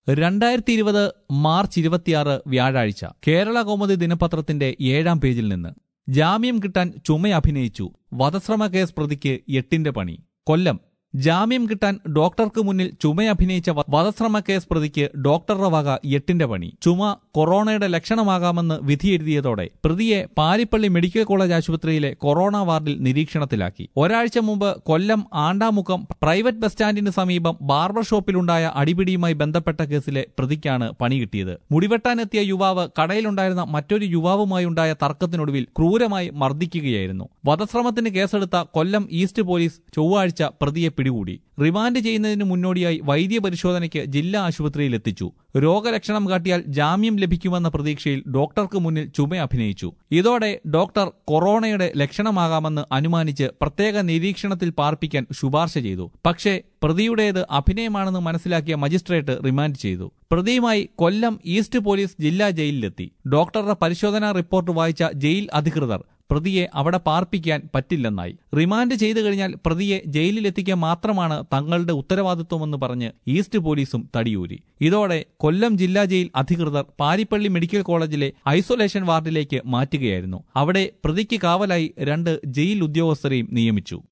രണ്ടായിരത്തി ഇരുപത് മാർച്ച് ഇരുപത്തിയാറ് വ്യാഴാഴ്ച കേരള കൗമുദി ദിനപത്രത്തിന്റെ ഏഴാം പേജിൽ നിന്ന് ജാമ്യം കിട്ടാൻ ചുമയഭിനയിച്ചു വധശ്രമ കേസ് പ്രതിക്ക് എട്ടിന്റെ പണി കൊല്ലം ജാമ്യം കിട്ടാൻ ഡോക്ടർക്ക് മുന്നിൽ ചുമയഭിനയിച്ച വ- വധശ്രമ കേസ് പ്രതിക്ക് ഡോക്ടറുടെ വക എട്ടിന്റെ പണി ചുമ കൊറോണയുടെ ലക്ഷണമാകാമെന്ന് വിധിയെഴുതിയതോടെ പ്രതിയെ പാരിപ്പള്ളി മെഡിക്കൽ കോളേജ് ആശുപത്രിയിലെ കൊറോണ വാർഡിൽ നിരീക്ഷണത്തിലാക്കി ഒരാഴ്ച മുമ്പ് കൊല്ലം ആണ്ടാമുഖം പ്രൈവറ്റ് ബസ് സ്റ്റാൻഡിന് സമീപം ബാർബർ ഷോപ്പിലുണ്ടായ അടിപിടിയുമായി ബന്ധപ്പെട്ട കേസിലെ പ്രതിക്കാണ് പണി കിട്ടിയത് മുടിവെട്ടാനെത്തിയ യുവാവ് കടയിലുണ്ടായിരുന്ന മറ്റൊരു യുവാവുമായുണ്ടായ തർക്കത്തിനൊടുവിൽ ക്രൂരമായി മർദ്ദിക്കുകയായിരുന്നു വധശ്രമത്തിന് കേസെടുത്ത കൊല്ലം ഈസ്റ്റ് പോലീസ് ചൊവ്വാഴ്ച പ്രതിയെ പിടികൂടി റിമാൻഡ് ചെയ്യുന്നതിന് മുന്നോടിയായി വൈദ്യ പരിശോധനയ്ക്ക് ജില്ലാ ആശുപത്രിയിൽ എത്തിച്ചു രോഗലക്ഷണം കാട്ടിയാൽ ജാമ്യം ലഭിക്കുമെന്ന പ്രതീക്ഷയിൽ ഡോക്ടർക്ക് മുന്നിൽ ചുമ അഭിനയിച്ചു ഇതോടെ ഡോക്ടർ കൊറോണയുടെ ലക്ഷണമാകാമെന്ന് അനുമാനിച്ച് പ്രത്യേക നിരീക്ഷണത്തിൽ പാർപ്പിക്കാൻ ശുപാർശ ചെയ്തു പക്ഷേ പ്രതിയുടേത് അഭിനയമാണെന്ന് മനസ്സിലാക്കിയ മജിസ്ട്രേറ്റ് റിമാൻഡ് ചെയ്തു പ്രതിയുമായി കൊല്ലം ഈസ്റ്റ് പോലീസ് ജില്ലാ ജയിലിലെത്തി ഡോക്ടറുടെ പരിശോധനാ റിപ്പോർട്ട് വായിച്ച ജയിൽ അധികൃതർ പ്രതിയെ അവിടെ പാർപ്പിക്കാൻ പറ്റില്ലെന്നായി റിമാൻഡ് ചെയ്തു കഴിഞ്ഞാൽ പ്രതിയെ ജയിലിലെത്തിക്കുക മാത്രമാണ് തങ്ങളുടെ ഉത്തരവാദിത്വമെന്ന് പറഞ്ഞ് ഈസ്റ്റ് പോലീസും തടിയൂരി ഇതോടെ കൊല്ലം ജില്ലാ ജയിൽ അധികൃതർ പാരിപ്പള്ളി മെഡിക്കൽ കോളേജിലെ ഐസൊലേഷൻ വാർഡിലേക്ക് മാറ്റുകയായിരുന്നു അവിടെ പ്രതിക്ക് കാവലായി രണ്ട് ജയിൽ ഉദ്യോഗസ്ഥരെയും നിയമിച്ചു